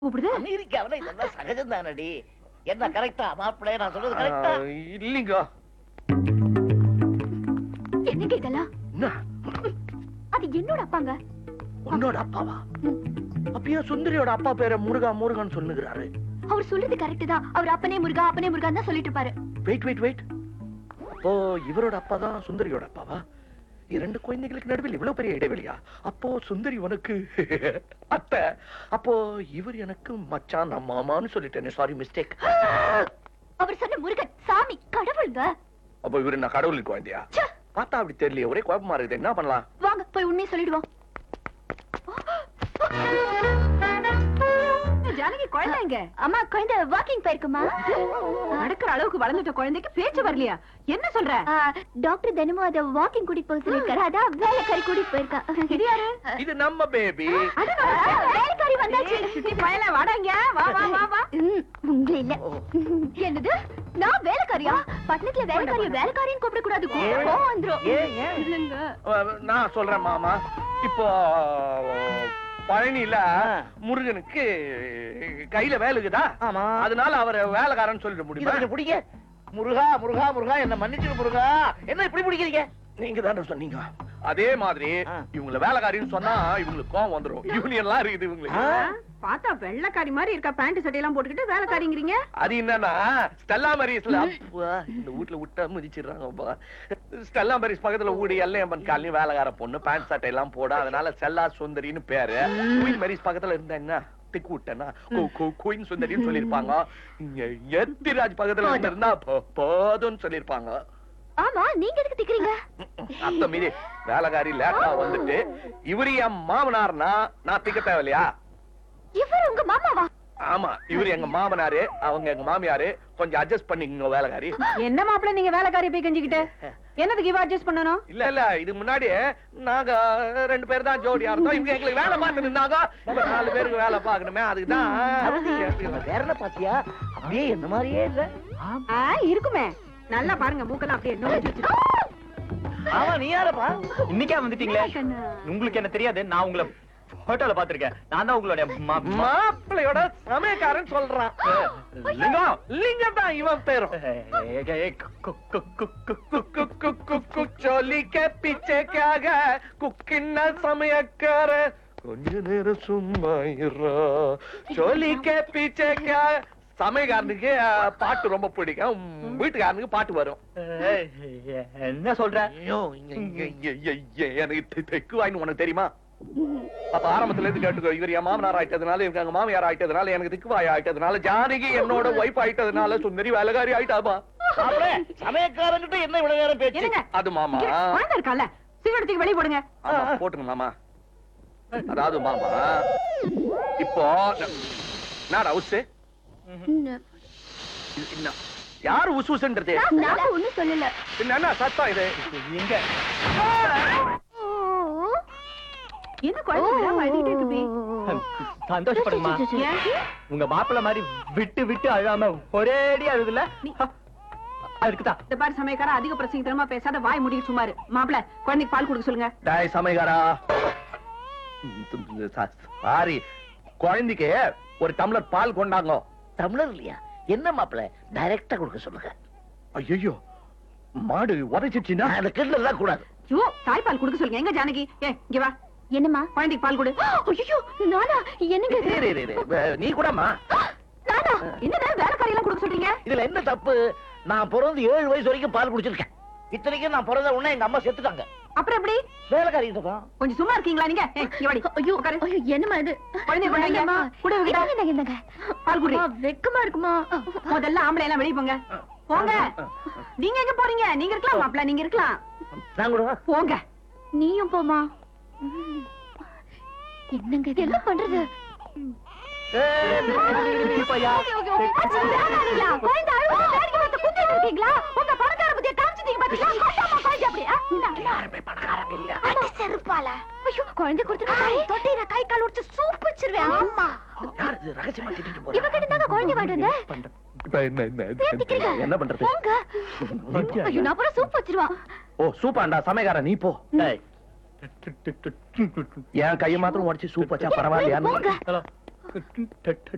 கூப்பிடுது அமெரிக்காவில இதெல்லாம் சகஜம் தானடி என்ன கரெக்டா மாப்பிள்ளை நான் சொல்றது கரெக்டா இல்லீங்க என்னங்க இதெல்லாம் என்ன அது என்னோட அப்பாங்க உன்னோட அப்பாவா அப்பயே சுந்தரியோட அப்பா பேரை முருகா முருகன் சொல்லுகிறாரு அவர் சொல்றது கரெக்ட் தான் அவர் அப்பனே முருகா அப்பனே முருகான்னு தான் சொல்லிட்டு இருப்பாரு வெயிட் வெயிட் வெயிட் அப்போ இவரோட அப்பா தான் சுந்தரியோட அப்பாவா இரண்டு குழந்தைகளுக்கு நடுவில் இவ்வளவு பெரிய இடைவெளியா அப்போ சுந்தரி உனக்கு அத்தை அப்போ இவர் எனக்கு மச்சான் நான் மாமான்னு சொல்லிட்டேனே சாரி மிஸ்டேக் அவர் சொன்ன முருகன் சாமி கடவுளுங்க அப்போ இவரு நான் கடவுளின் குழந்தையா ச்சே, பார்த்தா அப்படி தெரியல ஒரே குழப்பமா இருக்குது என்ன பண்ணலாம் வாங்க போய் உண்மையை சொல்லிடுவோம் ஜானகி குழந்தைங்க அம்மா குழந்தை வாக்கிங் போயிருக்குமா நடக்கிற அளவுக்கு வளர்ந்துட்ட குழந்தைக்கு பேச்சு வரலையா என்ன சொல்ற ஆ, டாக்டர் தினமும் அத வாக்கிங் கூட்டிட்டு போக சொல்லிருக்காரு அதான் வேலைக்காரி கூட்டிட்டு போயிருக்கா இது யாரு இது நம்ம பேபி ஆ, வேலைக்காரி வந்தாச்சு நீ பயல வாடாங்க வா வா வா வா ம், உங்களை இல்ல என்னது நான் வேலைக்காரியா பட்டணத்துல வேலைக்காரிய வேலைக்காரின்னு கூப்பிட கூடாது கோவம் வந்துரும் ஏன் ஏன் இல்லங்க அஹ், நான் சொல்றேன் மாமா இப்போ பழனியில முருகனுக்கு கையில வேலுக்குதா ஆமா அதனால அவரை வேலைக்காரன்னு சொல்லிட இதை முடியுமா கொஞ்சம் பிடிங்க முருகா முருகா முருகா என்ன மன்னிச்சிரு முருகா என்ன இப்படி பிடிக்கிறீங்க நீங்க தானே சொன்னீங்க அதே மாதிரி ஆ. இவங்கள வேலைக்காரின்னு சொன்னா இவங்களுக்கு கோவம் வந்துரும் யூனியன் எல்லாம் இருக்குது இவங்களுக்கு ஆ? பார்த்தா வெள்ளக்காரி மாதிரி இருக்கா பேண்ட் சட்டையெல்லாம் போட்டுக்கிட்டு வேலைக்காரிங்கிறீங்க அது என்னன்னா ஸ்டெல்லா மரிஸ்ல அப்பா, இந்த வீட்ல விட்டா மிதிச்சிடுறாங்கப்பா ஸ்டெல்லா மரிஸ் பக்கத்துல வீடு எல்லையம்மன் காலனி வேலைக்கார பொண்ணு பேண்ட் சட்டை எல்லாம் போட அதனால செல்லா சுந்தரின்னு பேரு குயின் மரிஸ் பக்கத்துல இருந்தா என்ன திக்கு விட்டேன்னா குயின் சுந்தரின்னு சொல்லிருப்பாங்க எத்திராஜ் பக்கத்துல இருந்தா போதும்னு சொல்லிருப்பாங்க ஆமா நீங்க எதுக்கு திக்கிறீங்க அத்த மீறி வேலைக்காரி லேட்டா வந்துட்டு இவரு என் மாமனார்னா நான் திக்க தேவையில்லையா இவர் உங்க மாமாவா ஆமா இவரு எங்க மாமனாரு அவங்க எங்க மாமியாரு கொஞ்சம் அட்ஜஸ்ட் பண்ணிக்கங்க வேலைக்காரி என்ன மாப்பிள்ள நீங்க வேலைக்காரி போய் கஞ்சிக்கிட்டு என்னதுக்கு இவ அட்ஜஸ்ட் பண்ணணும் இல்ல இல்ல இது முன்னாடி நாங்க ரெண்டு பேர் தான் ஜோடியா இருந்தோம் இவங்க எங்களுக்கு வேலை பார்த்து இருந்தாங்க இப்ப நாலு பேருக்கு வேலை பார்க்கணுமே அதுக்குதான் வேற என்ன பாத்தியா அப்படியே என்ன மாதிரியே இல்ல ஆ, இருக்குமே நல்லா பாருங்க மூக்கெல்லாம் அப்படியே நோக்கி வச்சிருக்கு. ஆமா நீ யாரப்பா இன்னைக்கே வந்துட்டீங்களே உங்களுக்கு என்ன தெரியாது நான் உங்களை போட்டோல பாத்திருக்கேன் நான் தான் உங்களுடைய மா- மா- மாப்பிள்ளையோட சமயக்காரன் சொல்றான் லிங்கம் லிங்கம் தான் இவன் பேரும் ஏய், ஏய், கு- கு- கு- கு- கு- கு- कुक कुक कुक कुक चोली के पीछे क्या गया कुकिन சமயக்கார கொஞ்ச நேரம் சும்மா இருடா. சோலி கே பீச்சே கே சமயக்காரனுக்கு அஹ், பாட்டு ரொம்ப பிடிக்கும் உம், வீட்டுக்காரனுக்கு பாட்டு வரும் ஏய், என்ன சொல்ற ஐயோ, இங்க, இங்க, இங்க, இங்க, இங்க, எனக்கு தெ- தெக்கு வாயின்னு உனக்கு தெரியுமா அப்ப ஆரம்பத்துல இருந்து கேட்டுக்கோ இவர் என் மாமனார் ஆயிட்டதுனால இவங்க எங்க மாமியார் ஆயிட்டதுனால எனக்கு திக்குவாய் ஆயிட்டதுனால ஜானகி என்னோட ஒய்ஃப் ஆயிட்டதுனால சுந்தரி வேலைக்காரி ஆயிட்டாபா மாப்பிள்ளை சமயக்காரங்கிட்ட என்ன இவ்வளவு நேரம் பேச்சு இருங்க அது மாமா இங்க குழந்தை இருக்கால சிகரெட்டுக்கு வெளிய போடுங்க ஆமா, போட்டுங்க மாமா அதாவது மாமா இப்போ நான் உசு யாரு உசு உசுன்றது நாங்க ஒண்ணும் சொல்லல என்ன சத்தம் இது எங்க என்ன குழந்தை அழுதுகிட்டே இருக்கு சந்தோஷப்படுமா ஏன்? உங்க மாப்பிள்ள மாதிரி விட்டு விட்டு அழாம ஒரேடி அழுதுல அதுக்குதான் இந்த பாரு சமயக்கார அதிக பிரசங்கத்தனமா பேசாத வாய் முடிக்க சுமாரு மாப்பிள்ள குழந்தைக்கு பால் கொடுக்க சொல்லுங்க டாய் சமைகாரா சாரி குழந்தைக்கு ஒரு டம்ளர் பால் கொண்டாங்க தமிழர் இல்லையா என்ன மாப்பிள்ளை டைரக்டா கொடுக்க சொல்லுங்க ஐயோ மாடு உரைச்சிச்சுன்னா அந்த கிட்ட எல்லாம் கூடாது ஐயோ தாய்ப்பால் கொடுக்க சொல்லுங்க எங்க ஜானகி ஏ இங்க வா என்னம்மா குழந்தைக்கு பால் கொடு ஐயோ நானா என்னங்க இது? இரு, இரு, இரு. வே- நீ கூடமா நானா என்னடா வேலைக்காரி எல்லாம் கொடுக்க சொல்றீங்க இதுல என்ன தப்பு நான் பிறந்து ஏழு வயசு வரைக்கும் பால் குடிச்சிருக்கேன் இத்தனைக்கும் நான் பிறந்த உடனே எங்க அம்மா செத்துட்டாங்க அப்புறம் எப்படி வேலைக்காரி தான் கொஞ்சம் சும்மா இருக்கீங்களா நீங்க ஏய், இங்க வாடி ஐயோ உட்காரு. ஐயோ என்னம்மா இது குழந்தைய கொண்டாங்க. வேண்டாம்மா. குடு இவகிட்ட. இந்தாங்க, இந்தாங்க. பால் குடி. அம்மா, வெக்கமா இருக்குமா முதல்ல ஆம்பளை எல்லாம் வெளிய போங்க போங்க நீங்க எங்க போறீங்க நீங்க இருக்கலாம் மாப்பிள்ள நீங்க இருக்கலாம் நான் கூட போங்க நீயும் போமா ம். என்னங்க இது என்ன பண்றது இப்பயா ஓகே, ஓகே, ஓகே. அச்சோ, வேணாதீங்களா? குழந்தை அழுகுது, வேடிக்கை பார்த்து குத்திட்டு இருக்கீங்களா? உங்க பணக்கார புத்தியை காமிச்சிட்டீங்க பாத்தீங்களா? கொண்டாம்மா குழந்தை அப்படியே. இந்தா, இந்தா. அடி செருப்பால. ஐயோ, குழந்தை கொடுத்துட்டு தாய், தொட்டி நான் கை கால் உடைச்சு சூப் வச்சிருவேன். ஆமா. யார் இது ரகசியமா திட்டிட்டு இவகிட்ட தாங்க குழந்தை வாங்கிட்டு வந்தேன். இப்ப என்ன என்ன ஏன் திக்கிறீங்க? என்ன பண்றது போங்க. ஐயோ, நான் அப்புறம் சூப் வச்சிருவான். ஓ சூப்பாண்டா சமயக்காரன் நீ போ ஏய். என் கையை மாத்திரம் உடச்சு சூப் வச்சா பரவாயில்லையா போங்க. ஹலோ